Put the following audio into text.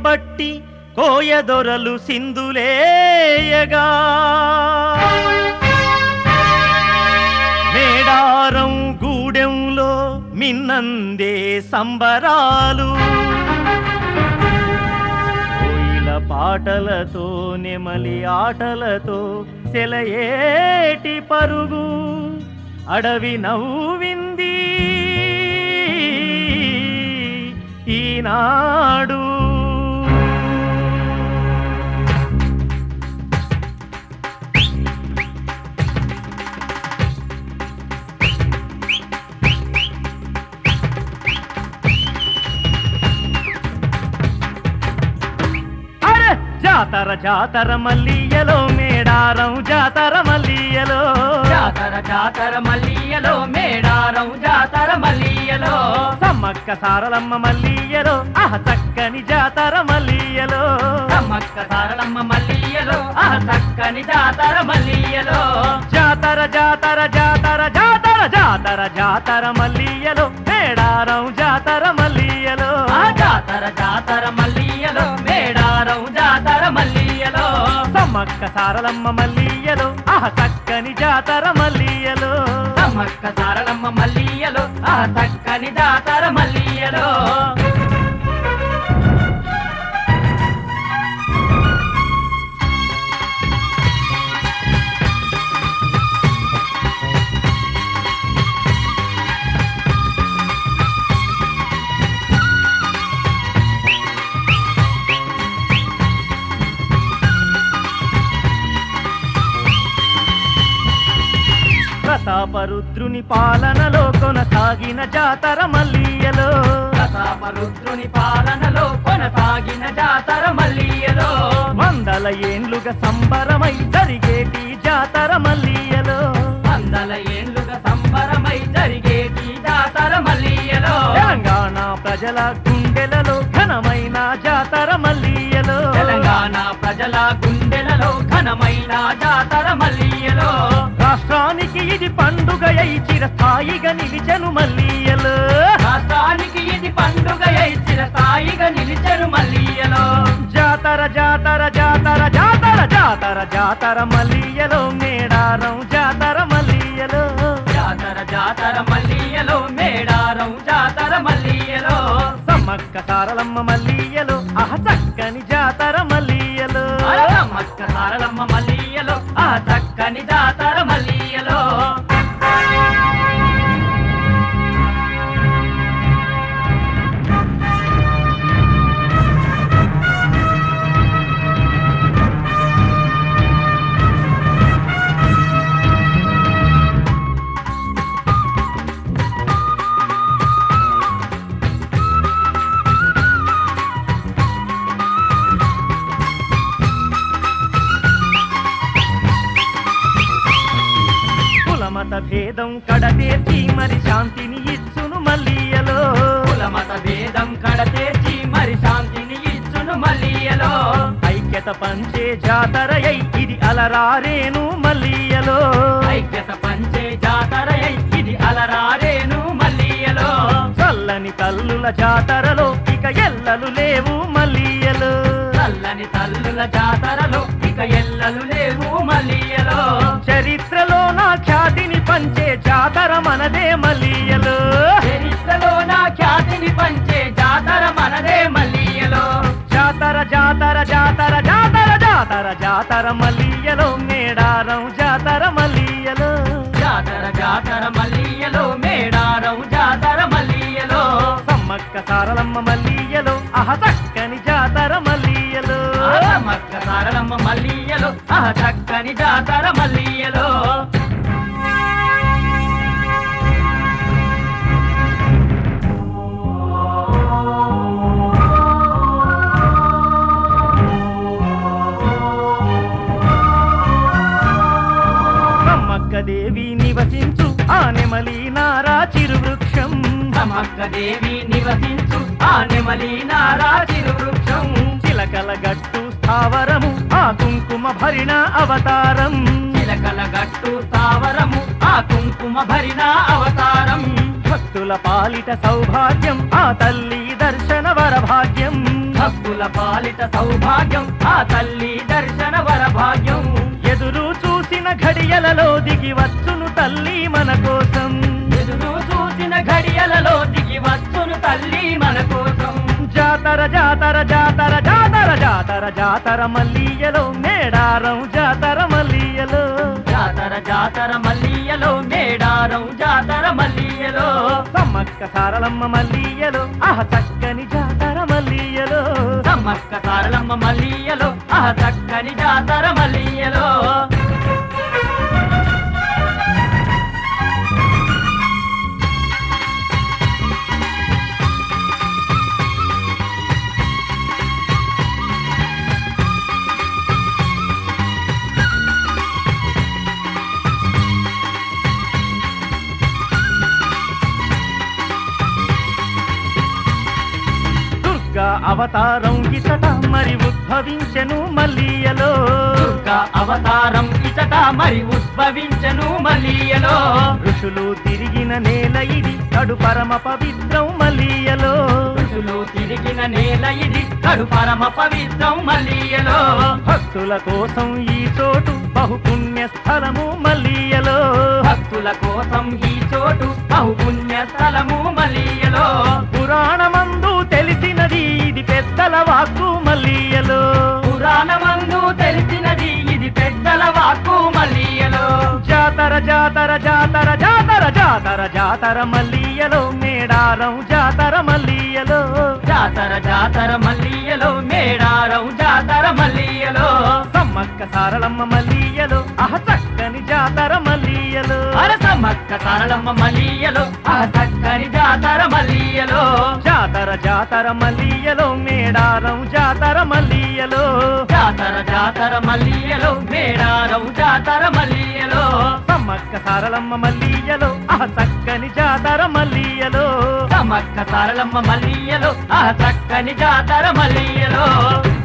బట్టి కోయదొరలు సింధులేయగా మేడారం గూడెంలో మిన్నందే సంబరాలు కోయిల పాటలతో నెమలి ఆటలతో సెలయేటి పరుగు అడవి నవ్వింది ఈనాడు అరే జాతర జాతర మల్లియలో మేడారం జాతర మల్లియలో జాతర జాతర మల్లియలో మేడారం జాతర మల్లియలో సమ్మక్క సారలమ్మ మల్లియలో ఆహ చక్కని జాతర మల్లియలో సమ్మక్క సారలమ్మ మల్లియలో ఆ చక్కని జాతర మల్లియలో జాతర జాతర జాతర జాతర జాతర జాతర మల్లియలో మేడారం జాతర మల్లియలో ఆ జాతర జాతర మల్లియలో మేడారం జాతర మల్లియలో సమ్మక్క సారలమ్మ మల్లియలో ఆహ చక్కని జాతర మల్లియలో సమ్మక్క సారలమ్మ మల్లియలో ఆ చక్కని జాతర మల్లియలో ప్రతాపరుద్రుని పాలనలో కొనసాగిన జాతర మల్లియలో ప్రతాపరుద్రుని పాలనలో కొనసాగిన జాతర మల్లియలో వందల ఏండ్లుగా సంబరమై జరిగేటి జాతర మల్లియలో వందల ఏళ్లుగా సంబరమై జరిగేటి జాతర మల్లియలో తెలంగాణ ప్రజల గుండెలలో ఘనమైన జాతర మల్లియలో తెలంగాణ ప్రజల గుండెలలో ఘనమైన జాతర మల్లియలో రాష్ట్రానికి ఇది పండుగ అయి చిరస్థాయిగా నిలిచెను మల్లియలో రాష్ట్రానికి ఇది పండుగ ఇచ్చిన స్థాయిగా నిలిచెను మల్లియలో జాతర జాతర జాతర జాతర జాతర జాతర మల్లియలో మేడారం జాతర మల్లియలో జాతర జాతర మల్లియలో మేడారం జాతర మల్లియలో సమ్మక్క సారలమ్మ మల్లియలో అహ చక్కని జాతర మల్లియలో మక్క సారలమ్మ మల్లియలో ఆ చక్కని జాతర మల్లియలో కులమత భేదం కడతేర్చి మరి శాంతిని ఇచ్చును మల్లియలో కులమత భేదం కడతేర్చి మరి శాంతిని ఇచ్చును మల్లియలో ఐక్యత పంచే జాతర అయి ఇది అలరారేను మల్లియలో ఐక్యత పంచే జాతర ఇది అలరారేను మల్లియలో చల్లని తల్లుల జాతరలో ఇక ఎల్లలు లేవు మల్లియలో చల్లని తల్లుల జాతరలో ఇక ఎల్లలు లేవు మల్లియలో చరిత్రలో నా ఖ్యాతిని పంచే జాతర మనదే మల్లియలో చరిత్రలో నా ఖ్యాతిని పంచే జాతర మనదే మల్లియలో జాతర జాతర జాతర జాతర జాతర జాతర మల్లియలో మేడారం జాతర మల్లియలో జాతర జాతర మల్లియలో మేడారం జాతర మల్లియలో సమ్మక్క సారలమ్మ మల్లియలో అహ చక్కని జాతర మల్లియలో మక్క సారలమ్మ మల్లియలో ఆ చక్కని జాతర మల్లియలో సమ్మక్క దేవి నివసించు ఆ నెమలి నారా చిరువృక్షం సమక్క దేవి నివసించు ఆ నెమలి నారా చిరువృక్షం చిలకల గట్టు స్థావరము ఆ కుంకుమ భరిణ అవతారం చిలకల గట్టు స్థావరము ఆ కుంకుమ భరిన అవతారం భక్తుల పాలిట సౌభాగ్యం ఆ తల్లి దర్శన వర భాగ్యం భక్తుల భక్తుల పాలిట సౌభాగ్యం ఆ తల్లి దర్శన వర భాగ్యం ఎదురు చూసిన ఘడియలలో దిగి వచ్చును తల్లి మన కోసం ఎదురు చూసిన ఘడియలలో దిగి వచ్చును తల్లి మన కోసం జాతర జాతర జాతర జాతర జాతర జాతర మల్లియలో మేడారం జాతర మల్లియలో జాతర జాతర మల్లియలో మేడారం జాతర మల్లియలో సమ్మక్క సారలమ్మ మల్లియలో ఆహ చక్కని జాతర మల్లియలో సమ్మక్క సారలమ్మ మల్లియలో ఆ చక్కని జాతర మల్లియలో దుర్గా అవతారం ఇచట మరి ఉద్భవించెను మల్లియలో దుర్గా అవతారం ఇచట మరి ఉద్భవించను మల్లియలో ఋషులు తిరిగిన నేల ఇది కడు పరమ పవిత్రం మల్లియలో ఋషులు తిరిగిన నేల ఇది కడు పరమ పవిత్రం మల్లియలో భక్తుల కోసం ఈ చోటు బహుపుణ్య స్థలము మల్లియలో భక్తుల కోసం ఈ చోటు బహుపుణ్య స్థలము మల్లియలో పురాణమందు తెలిసినది ఇది పెద్దల వాక్కు మల్లియలో పురాణమందు తెలిసినది ఇది పెద్దల వాక్కు మల్లియలో జాతర జాతర జాతర జాతర జాతర జాతర మల్లియలో మేడారం జాతర మల్లియలో జాతర జాతర మల్లియలో మేడారం జాతర మల్లియలో సమ్మక్క సారలమ్మ మల్లియలో అహ చక్కని జాతర మల్లియలో అరసమ్మక్క సరళమ్మ మల్లియలో ఆ చక్కని జాతర మల్లియలో జాతర జాతర మల్లియలో మేడారం జాతర మల్లియలో జాతర జాతర మల్లియలో మేడారం జాతర మల్లియలో సమ్మక్క సారలమ్మ మల్లియలో అహ చక్కని జాతర మల్లియలో సమ్మక్క సరళమ్మ మల్లియలో ఆ చక్కని జాతర మల్లియలో